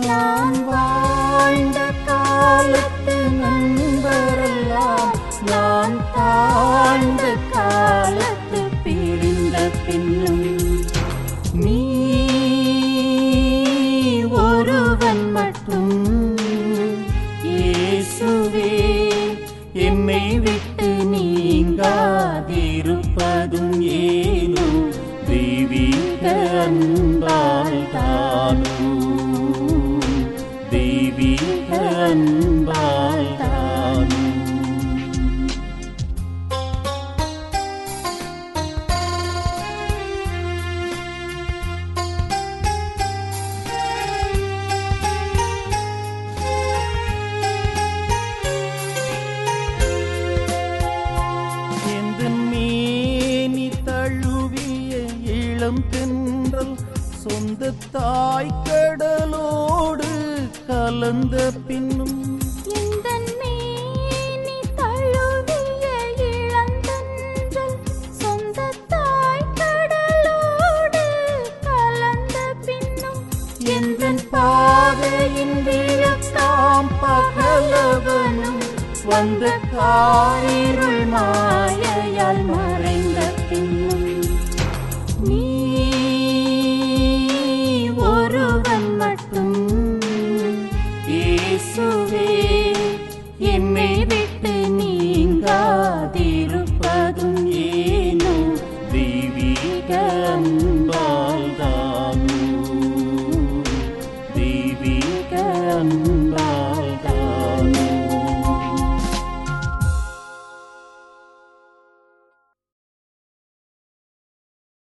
நான் வாழ்ந்த காலத்து நண்பரெல்லாம் நான் தாழ்ந்த காலத்து பிரிந்த பின்னும் நீ ஒருவன் மட்டும் இயேசுவே என்னை விட்டு நீங்காதிருப்பதும் ஏனோ தெய்வீக அன்பால் தானோ தெய்வீக அன்பால் தானோ எந்தன் மேனி தழுவிய இளம் தென்றல் சொந்த தாய் கடலோடு கலந்த பின்னும் எந்தன் மேனி தழுவிய இளந்தன்றல் சொந்த தாய் கடலோடு கலந்த பின்னும் எந்தன் பாதையின் விளக்காம் பகலவனும் வந்த காரிருள் மாயையால் மறைந்த பின்னும் நீ ஒருவன் மட்டும் இயேசுவே என்னை விட்டு நீங்காதிருப்பதும் ஏனோ தெய்வீக அன்பா